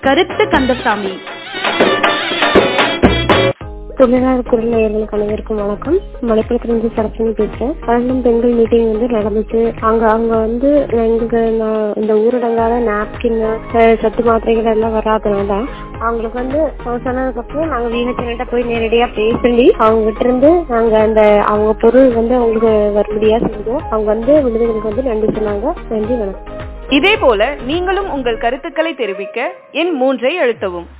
கருத்து கந்தசாமி தொழிலாளர் குரல் நேயர்களுக்கு அனைவருக்கும் வணக்கம் மலைப்பழத்திலிருந்து சரஸ்வதி பேசுறேன் பன்னெண்டும் பெண்கள் மீட்டிங் வந்து நடந்துச்சு அங்க அவங்க வந்து எங்களுக்கு நான் இந்த ஊரடங்கால நாப்கின் சத்து மாத்திரைகள் எல்லாம் வராதனால அவங்களுக்கு வந்து அவங்க சொன்னதுக்கு அப்புறம் நாங்க விஹெச்என்கிட்ட போய் நேரடியா பேசி அவங்க கிட்ட இருந்து நாங்க அந்த அவங்க பொருள் வந்து அவங்களுக்கு வரும்படியா செஞ்சோம் அவங்க வந்து விடுதலுக்கு வந்து நன்றி சொன்னாங்க நன்றி வணக்கம் இதே போல நீங்களும் உங்கள் கருத்துக்களை தெரிவிக்க எண் மூன்றை அழுத்தவும்